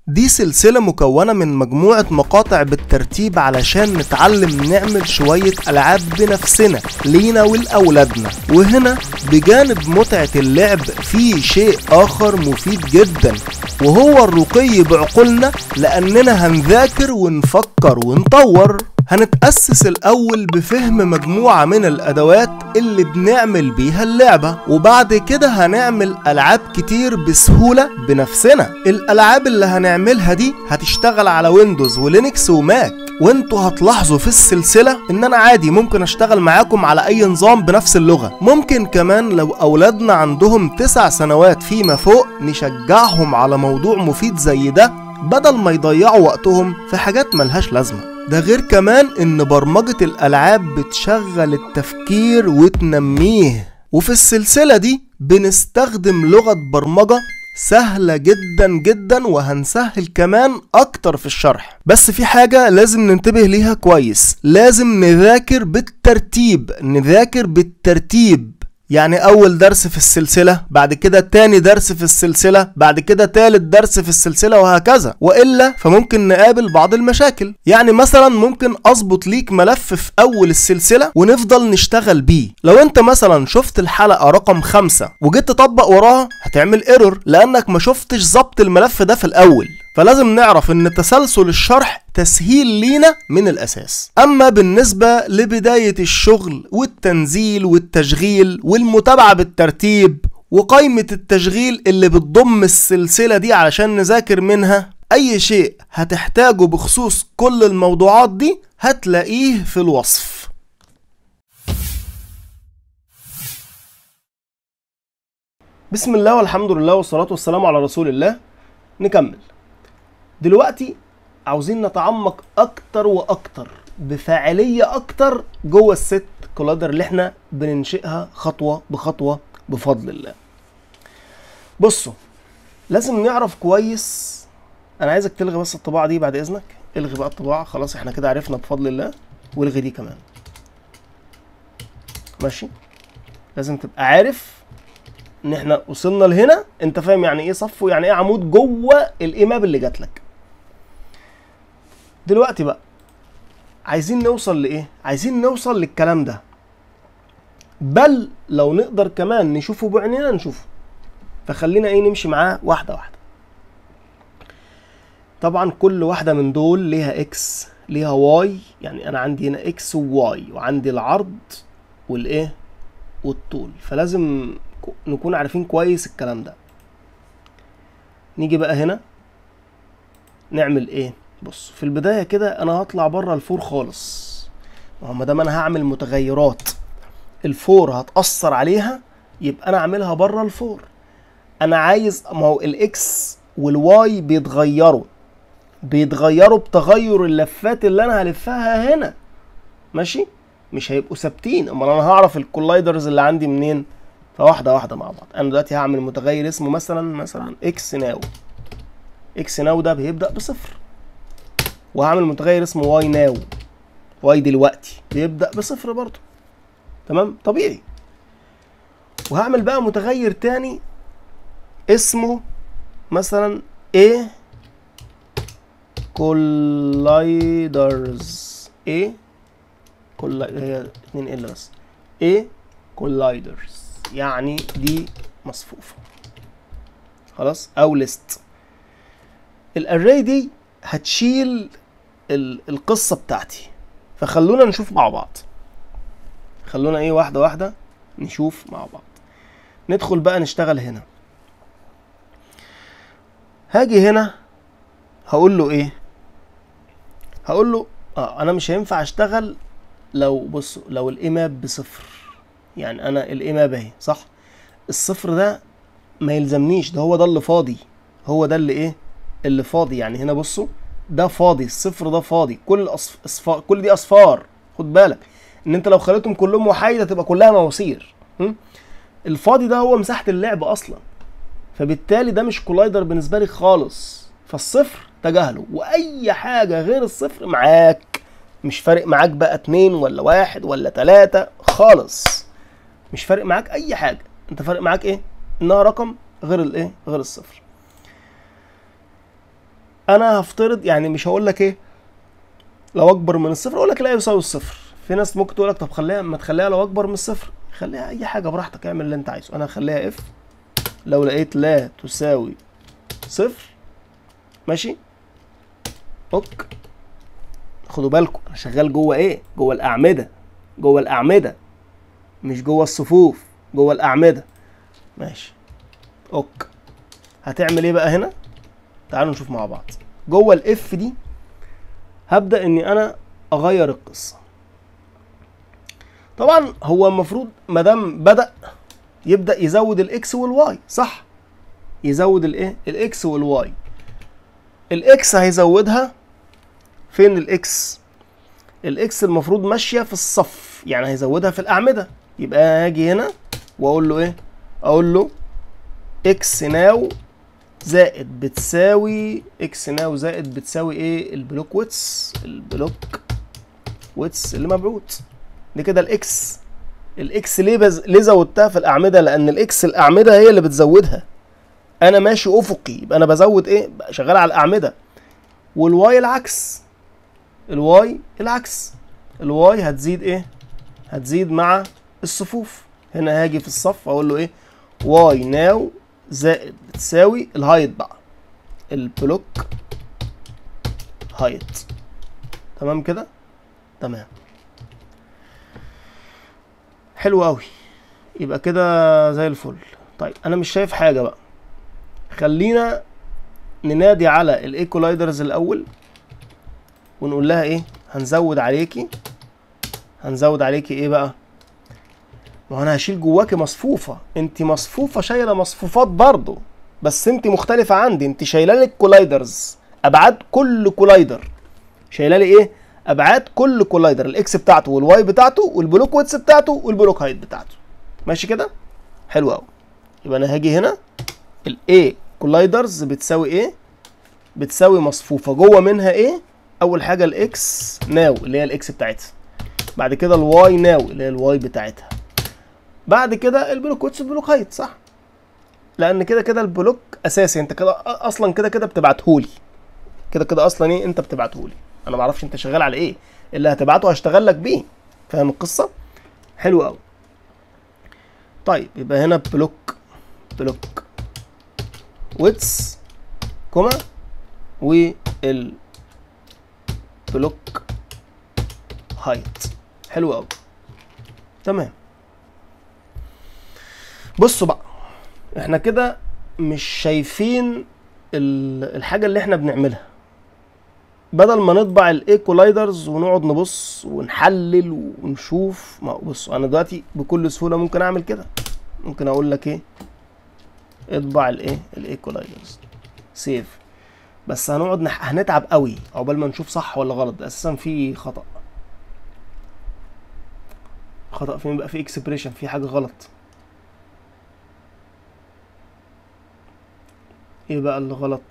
دي سلسلة مكونة من مجموعة مقاطع بالترتيب علشان نتعلم نعمل شوية ألعاب بنفسنا لينا ولأولادنا وهنا بجانب متعة اللعب في شيء آخر مفيد جدا وهو الرقي بعقولنا لأننا هنذاكر ونفكر ونطور هنتأسس الأول بفهم مجموعة من الأدوات اللي بنعمل بيها اللعبة وبعد كده هنعمل ألعاب كتير بسهولة بنفسنا الألعاب اللي هنعملها دي هتشتغل على ويندوز ولينكس وماك وانتوا هتلاحظوا في السلسلة ان انا عادي ممكن اشتغل معاكم على اي نظام بنفس اللغة ممكن كمان لو اولادنا عندهم تسع سنوات فيما فوق نشجعهم على موضوع مفيد زي ده بدل ما يضيعوا وقتهم في حاجات ملهاش لازمة ده غير كمان ان برمجة الالعاب بتشغل التفكير وتنميه وفي السلسلة دي بنستخدم لغة برمجة سهلة جدا جدا وهنسهل كمان اكتر في الشرح بس في حاجة لازم ننتبه ليها كويس لازم نذاكر بالترتيب نذاكر بالترتيب يعني اول درس في السلسلة بعد كده تاني درس في السلسلة بعد كده تالت درس في السلسلة وهكذا والا فممكن نقابل بعض المشاكل يعني مثلا ممكن اظبط ليك ملف في اول السلسلة ونفضل نشتغل بيه لو انت مثلا شفت الحلقة رقم خمسة وجيت تطبق وراها هتعمل ايرور لانك ما شفتش ظبط الملف ده في الاول فلازم نعرف ان تسلسل الشرح تسهيل لينا من الاساس اما بالنسبة لبداية الشغل والتنزيل والتشغيل والمتابعة بالترتيب وقائمة التشغيل اللي بتضم السلسلة دي علشان نذاكر منها اي شيء هتحتاجه بخصوص كل الموضوعات دي هتلاقيه في الوصف بسم الله والحمد لله والصلاة والسلام على رسول الله نكمل دلوقتي عاوزين نتعمق اكتر واكتر بفاعلية اكتر جوه الست كولادر اللي احنا بننشئها خطوة بخطوة بفضل الله بصوا لازم نعرف كويس انا عايزك تلغي بس الطباعة دي بعد اذنك الغي بقى الطباعة خلاص احنا كده عرفنا بفضل الله والغي دي كمان ماشي لازم تبقى عارف ان احنا وصلنا لهنا انت فاهم يعني ايه صف ويعني ايه عمود جوه الايماب اللي جات لك دلوقتي بقى عايزين نوصل لايه عايزين نوصل للكلام ده بل لو نقدر كمان نشوفه بعينينا نشوفه فخلينا ايه نمشي معاه واحده واحده طبعا كل واحده من دول ليها اكس ليها واي يعني انا عندي هنا اكس وواي وعندي العرض والايه والطول فلازم نكون عارفين كويس الكلام ده نيجي بقى هنا نعمل ايه بص في البدايه كده انا هطلع بره الفور خالص ما هو ما دام انا هعمل متغيرات الفور هتاثر عليها يبقى انا اعملها بره الفور انا عايز ما هو الاكس والواي بيتغيروا بيتغيروا بتغير اللفات اللي انا هلفها هنا ماشي مش هيبقوا ثابتين امال انا هعرف الكولايدرز اللي عندي منين فواحده واحده مع بعض انا دلوقتي هعمل متغير اسمه مثلا مثلا اكس ناو اكس ناو ده بيبدا بصفر وهعمل متغير اسمه واي ناو واي دلوقتي بيبدا بصفر برضه تمام طبيعي وهعمل بقى متغير تاني اسمه مثلا A colliders A كل هي اتنين ال بس A colliders يعني دي مصفوفة خلاص او ليست الاري دي هتشيل ال- القصة بتاعتي فخلونا نشوف مع بعض خلونا ايه واحدة واحدة نشوف مع بعض ندخل بقى نشتغل هنا هاجي هنا هقول له ايه هقول له اه انا مش هينفع اشتغل لو بص لو الايماب بصفر يعني انا الايماب اهي صح الصفر ده ما يلزمنيش ده هو ده اللي فاضي هو ده اللي ايه اللي فاضي يعني هنا بصوا ده فاضي الصفر ده فاضي كل الأصف... أصفار كل دي اصفار خد بالك ان انت لو خليتهم كلهم وحيده تبقى كلها مواسير م? الفاضي ده هو مساحه اللعب اصلا فبالتالي ده مش كولايدر بالنسبه لي خالص فالصفر تجاهله واي حاجه غير الصفر معاك مش فارق معاك بقى اتنين ولا واحد ولا تلاتة خالص مش فارق معاك اي حاجه انت فارق معاك ايه انها رقم غير الايه غير الصفر انا هفترض يعني مش هقول لك ايه لو اكبر من الصفر اقول لك لا يساوي الصفر في ناس ممكن تقول لك طب خليها ما تخليها لو اكبر من الصفر خليها اي حاجه براحتك اعمل اللي انت عايزه انا هخليها اف لو لقيت لا تساوي صفر ماشي اوك خدوا بالكم انا شغال جوه ايه جوه الاعمده جوه الاعمده مش جوه الصفوف جوه الاعمده ماشي اوك هتعمل ايه بقى هنا تعالوا نشوف مع بعض جوه الاف دي هبدا اني انا اغير القصه طبعا هو المفروض ما دام بدا يبدا يزود الاكس والواي صح يزود الايه الاكس والواي الاكس هيزودها فين الاكس الاكس المفروض ماشيه في الصف يعني هيزودها في الاعمده يبقى هاجي هنا واقول له ايه اقول له اكس ناو زائد بتساوي اكس ناو زائد بتساوي ايه البلوك ويتس البلوك ويتس اللي مبعوث دي كده الاكس الاكس ليه بز... ليه زودتها في الاعمده لان الاكس الاعمده هي اللي بتزودها انا ماشي افقي يبقى انا بزود ايه شغال على الاعمده والواي العكس الواي العكس الواي هتزيد ايه هتزيد مع الصفوف هنا هاجي في الصف اقول له ايه واي ناو زائد بتساوي الهايت بقى البلوك هايت تمام كده تمام حلو قوي يبقى كده زي الفل طيب انا مش شايف حاجه بقى خلينا ننادي على الايكولايدرز الاول ونقول لها ايه هنزود عليكي هنزود عليكي ايه بقى ما هو انا هشيل جواكي مصفوفه انت مصفوفه شايله مصفوفات برضو بس انت مختلفه عندي انت شايله لي الكولايدرز ابعاد كل كولايدر شايله لي ايه ابعاد كل كولايدر الاكس بتاعته والواي بتاعته والبلوك ويتس بتاعته والبلوك هايت بتاعته ماشي كده حلو قوي يبقى انا هاجي هنا الاي كولايدرز بتساوي ايه بتساوي مصفوفه جوه منها ايه اول حاجه الاكس ناو اللي هي الاكس بتاعتها بعد كده الواي ناو اللي هي الواي بتاعتها بعد كده البلوك ويتس والبلوك هايت صح لان كده كده البلوك اساسي انت كده اصلا كده كده بتبعتهولي كده كده اصلا ايه انت بتبعتهولي انا ما اعرفش انت شغال على ايه اللي هتبعته هشتغل لك بيه فاهم القصه حلو قوي طيب يبقى هنا بلوك بلوك ويتس كوما وال بلوك هايت حلو قوي تمام بصوا بقى احنا كده مش شايفين الحاجه اللي احنا بنعملها بدل ما نطبع الايكولايدرز ونقعد نبص ونحلل ونشوف ما بصوا انا دلوقتي بكل سهوله ممكن اعمل كده ممكن اقول لك ايه اطبع الايه الايكولايزرز سيف بس هنقعد نح... هنتعب قوي عقبال ما نشوف صح ولا غلط ده اساسا في خطا خطا فين بقى في اكسبريشن في حاجه غلط ايه بقى اللي غلط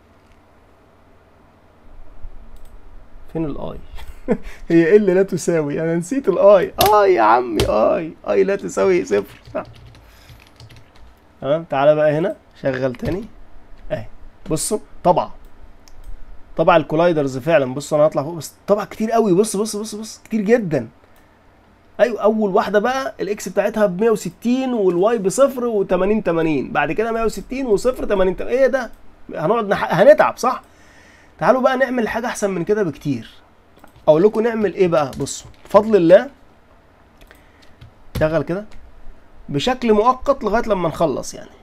فين الاي هي ايه اللي لا تساوي انا نسيت الاي اي يا عمي اي اي لا تساوي صفر تمام تعالى بقى هنا شغل تاني اهي بصوا طبعا طبع الكولايدرز فعلا بص انا هطلع فوق بس طبع كتير قوي بص بص بص بص كتير جدا ايوه اول واحده بقى الاكس بتاعتها ب 160 والواي بصفر و80 80 بعد كده 160 وصفر 80 ايه ده هنقعد نح... هنتعب صح تعالوا بقى نعمل حاجه احسن من كده بكتير اقول لكم نعمل ايه بقى بصوا بفضل الله شغل كده بشكل مؤقت لغايه لما نخلص يعني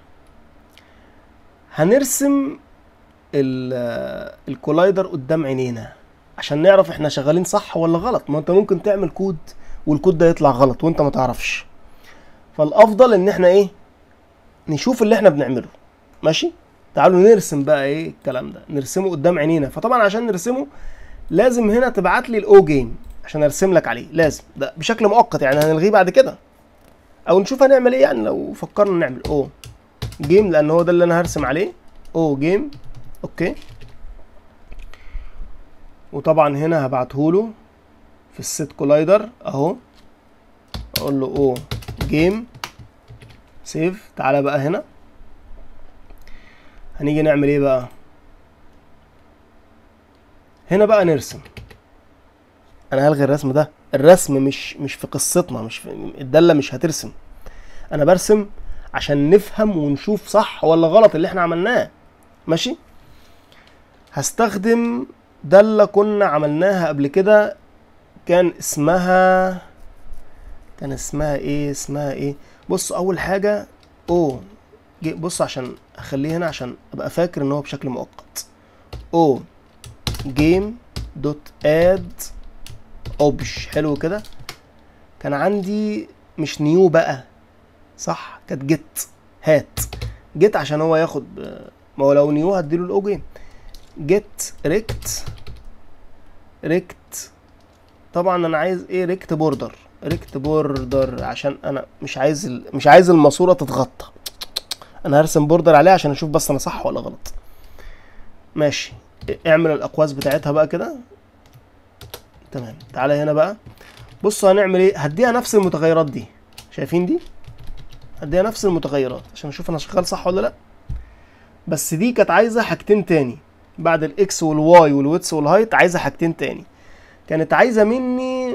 هنرسم الكولايدر قدام عينينا عشان نعرف احنا شغالين صح ولا غلط ما انت ممكن تعمل كود والكود ده يطلع غلط وانت ما تعرفش فالافضل ان احنا ايه نشوف اللي احنا بنعمله ماشي تعالوا نرسم بقى ايه الكلام ده نرسمه قدام عينينا فطبعا عشان نرسمه لازم هنا تبعت لي الاو جيم عشان ارسم لك عليه لازم ده بشكل مؤقت يعني هنلغيه بعد كده او نشوف هنعمل ايه يعني لو فكرنا نعمل او جيم لان هو ده اللي انا هرسم عليه او جيم اوكي وطبعا هنا هبعته له في السيت كولايدر اهو اقول له او جيم سيف تعالى بقى هنا هنيجي نعمل ايه بقى هنا بقى نرسم انا هلغي الرسم ده الرسم مش مش في قصتنا مش في الداله مش هترسم انا برسم عشان نفهم ونشوف صح ولا غلط اللي احنا عملناه ماشي هستخدم دالة كنا عملناها قبل كده كان اسمها كان اسمها ايه اسمها ايه بص اول حاجة او جي- بص عشان اخليه هنا عشان ابقى فاكر ان هو بشكل مؤقت او جيم دوت اد اوبج حلو كده كان عندي مش نيو بقى صح كانت جيت هات جيت عشان هو ياخد ما هو لو نيو هديله الاو جيم جيت ريكت ريكت طبعا انا عايز ايه ريكت بوردر ريكت بوردر عشان انا مش عايز ال... مش عايز الماسوره تتغطى انا هرسم بوردر عليها عشان اشوف بس انا صح ولا غلط ماشي اعمل الاقواس بتاعتها بقى كده تمام تعالى هنا بقى بصوا هنعمل ايه هديها نفس المتغيرات دي شايفين دي هديها نفس المتغيرات عشان اشوف انا شغال صح ولا لا بس دي كانت عايزه حاجتين تاني بعد الاكس والواي والويتس والهايت عايزه حاجتين تاني كانت عايزه مني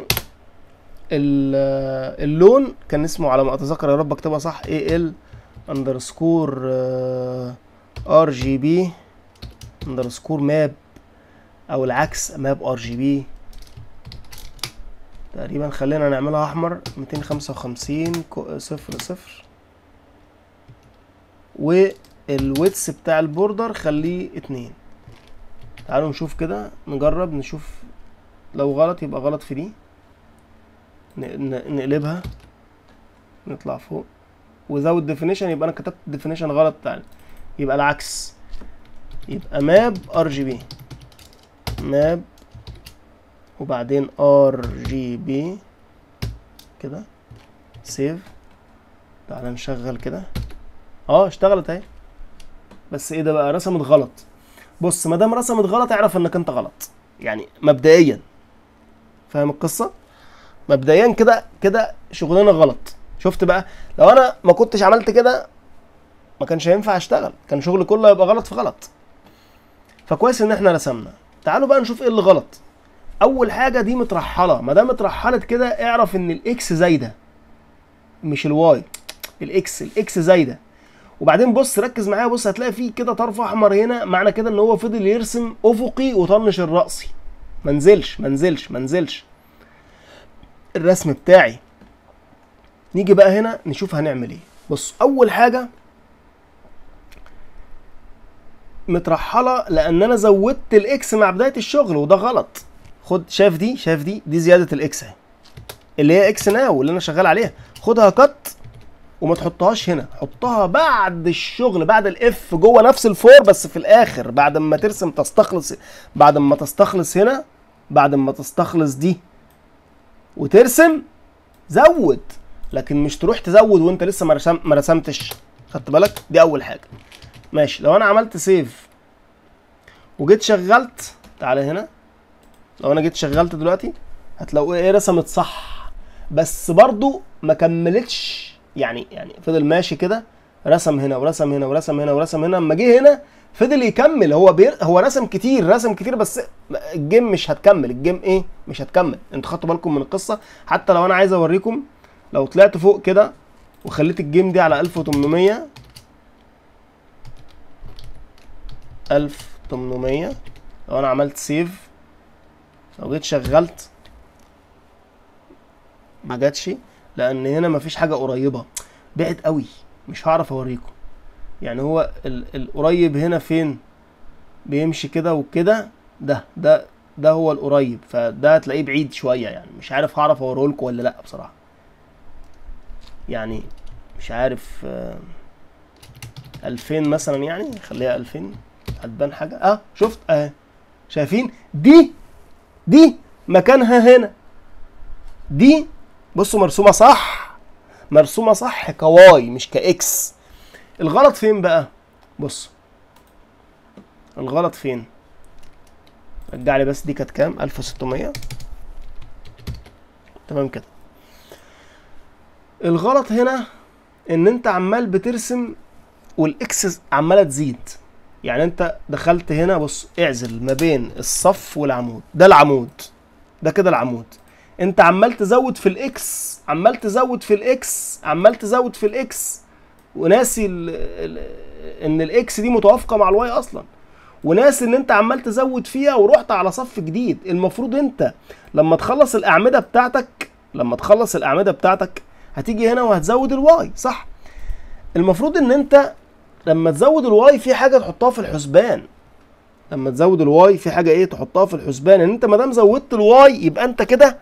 ال- اللون كان اسمه على ما اتذكر يا رب اكتبها صح اي ال اندرسكور ار جي بي اندرسكور ماب او العكس ماب ار جي بي تقريبا خلينا نعملها احمر 255 كو- صفر صفر والويتس بتاع البوردر خليه اتنين تعالوا نشوف كده نجرب نشوف لو غلط يبقى غلط في دي ن- ن- نقلبها نطلع فوق وزود ديفينيشن يبقى انا كتبت ديفينيشن غلط تعالى يبقى العكس يبقى ماب ار جي بي ماب وبعدين ار جي بي كده سيف تعالى نشغل كده اه اشتغلت اهي بس ايه ده بقى رسمت غلط بص ما دام رسمت غلط اعرف انك انت غلط يعني مبدئيا فاهم القصه مبدئيا كده كده شغلنا غلط شفت بقى لو انا ما كنتش عملت كده ما كانش هينفع اشتغل كان شغلي كله هيبقى غلط في غلط فكويس ان احنا رسمنا تعالوا بقى نشوف ايه اللي غلط اول حاجه دي مترحله ما دام اترحلت كده اعرف ان الاكس زايده مش الواي الاكس الاكس زايده وبعدين بص ركز معايا بص هتلاقي فيه كده طرف احمر هنا معنى كده ان هو فضل يرسم افقي وطنش الرأسي منزلش منزلش منزلش الرسم بتاعي نيجي بقى هنا نشوف هنعمل ايه بص اول حاجه مترحله لان انا زودت الاكس مع بدايه الشغل وده غلط خد شايف دي شايف دي دي زياده الاكس اهي اللي هي اكس ناو اللي انا شغال عليها خدها كت وما تحطهاش هنا حطها بعد الشغل بعد الاف جوه نفس الفور بس في الاخر بعد ما ترسم تستخلص بعد ما تستخلص هنا بعد ما تستخلص دي وترسم زود لكن مش تروح تزود وانت لسه ما رسم ما رسمتش خدت بالك دي اول حاجه ماشي لو انا عملت سيف وجيت شغلت تعالى هنا لو انا جيت شغلت دلوقتي هتلاقوا ايه رسمت صح بس برضو ما كملتش يعني يعني فضل ماشي كده رسم هنا ورسم هنا ورسم هنا ورسم هنا اما جه هنا فضل يكمل هو بير هو رسم كتير رسم كتير بس الجيم مش هتكمل الجيم ايه مش هتكمل انتوا خدتوا بالكم من القصه حتى لو انا عايز اوريكم لو طلعت فوق كده وخليت الجيم دي على 1800 1800 لو انا عملت سيف لو جيت شغلت ما جاتش لان هنا مفيش حاجه قريبه بعد قوي مش هعرف اوريكم يعني هو ال- القريب هنا فين بيمشي كده وكده ده ده ده هو القريب فده هتلاقيه بعيد شويه يعني مش عارف هعرف اوريه لكم ولا لا بصراحه يعني مش عارف آه، 2000 مثلا يعني خليها 2000 هتبان حاجه اه شفت اه شايفين دي دي مكانها هنا دي بصوا مرسومه صح مرسومه صح كواي مش كاكس الغلط فين بقى بص الغلط فين رجع لي بس دي كانت كام 1600 تمام كده الغلط هنا ان انت عمال بترسم والاكس عماله تزيد يعني انت دخلت هنا بص اعزل ما بين الصف والعمود ده العمود ده كده العمود انت عمال تزود في الاكس عمال تزود في الاكس عمال تزود في الاكس وناسي ال ال ان الاكس دي متوافقه مع الواي اصلا وناسي ان انت عمال تزود فيها ورحت على صف جديد المفروض انت لما تخلص الاعمده بتاعتك لما تخلص الاعمده بتاعتك هتيجي هنا وهتزود الواي صح المفروض ان انت لما تزود الواي في حاجه تحطها في الحسبان لما تزود الواي في حاجه ايه تحطها في الحسبان ان انت ما دام زودت الواي يبقى انت كده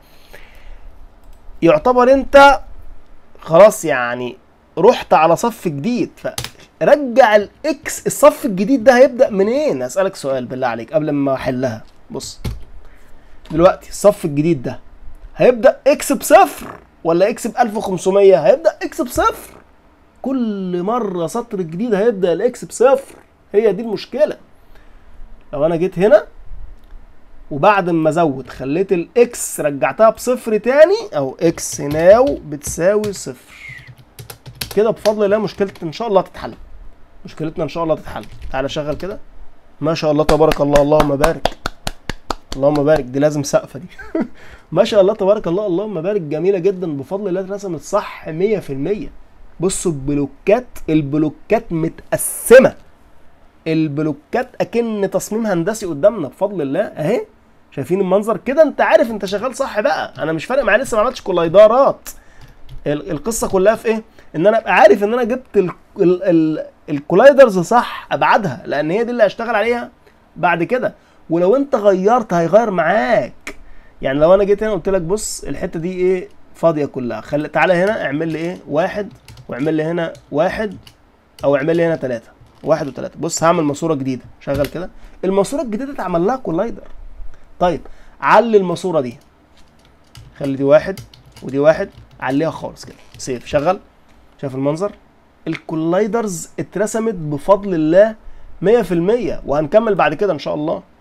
يعتبر انت خلاص يعني رحت على صف جديد فرجع الاكس الصف الجديد ده هيبدا منين اسالك سؤال بالله عليك قبل ما احلها بص دلوقتي الصف الجديد ده هيبدا اكس بصفر ولا اكس ب 1500 هيبدا اكس بصفر كل مره سطر جديد هيبدا الاكس بصفر هي دي المشكله لو انا جيت هنا وبعد ما ازود خليت الاكس رجعتها بصفر تاني او اكس ناو بتساوي صفر كده بفضل الله مشكلتنا ان شاء الله تتحل مشكلتنا ان شاء الله تتحل تعالى شغل كده ما شاء الله تبارك الله اللهم بارك اللهم بارك دي لازم سقفه دي ما شاء الله تبارك الله اللهم بارك جميله جدا بفضل الله اترسمت صح 100% بصوا البلوكات البلوكات متقسمه البلوكات اكن تصميم هندسي قدامنا بفضل الله اهي شايفين المنظر كده انت عارف انت شغال صح بقى انا مش فارق معايا لسه ما عملتش كولايدارات ال- القصه كلها في ايه ان انا ابقى عارف ان انا جبت ال ال ال الكولايدرز صح ابعادها لان هي دي اللي هشتغل عليها بعد كده ولو انت غيرت هيغير معاك يعني لو انا جيت هنا قلت لك بص الحته دي ايه فاضيه كلها خلي تعالى هنا اعمل لي ايه واحد واعمل لي هنا واحد او اعمل لي هنا ثلاثة واحد وثلاثة بص هعمل ماسورة جديدة شغل كده الماسورة الجديدة اتعمل لها كولايدر طيب علي الماسورة دي خلي دي واحد ودي واحد عليها خالص كده سيف شغل شايف المنظر الكولايدرز اترسمت بفضل الله 100% وهنكمل بعد كده ان شاء الله